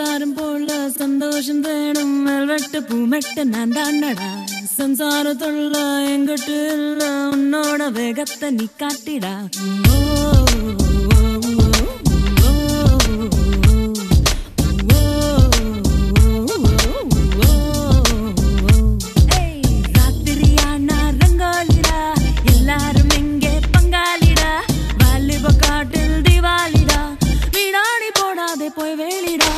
சம்சாரம் போல சந்தோஷம் வேணும் வெல்வெட்டு பூமெட்டு நான் தாண்டடா சம்சாரத்துள்ள எங்கிட்ட இல்ல உன்னோட வேகத்தை நீ காட்டிடா ஓ, ஓ, ஓ, ஓ, ஓ. ஏய், ராத்திரியானா ரங்கோலிடா எல்லாரும் எங்கே பங்காளிடா வாலிப காட்டில் திவாலிடா வீணாடி போடாதே போய் வேலிடா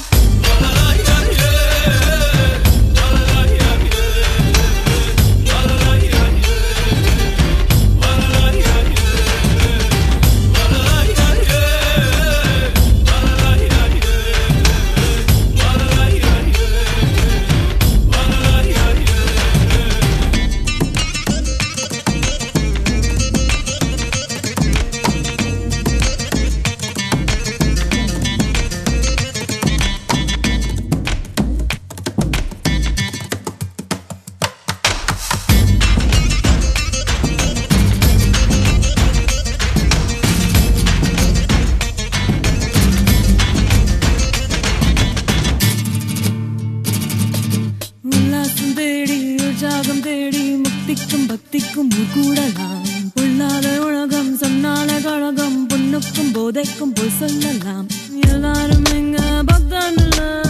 உல்லாசம் தேடி உற்சாகம் தேடி முக்திக்கும் பக்திக்கும் ஊர் கூடலாம் பொல்லாத உலகம் சொன்னால கழகம் பொண்ணுக்கும் போதைக்கும் போய் சொல்லலாம் எல்லாரும் எங்க பக்தான் இல்ல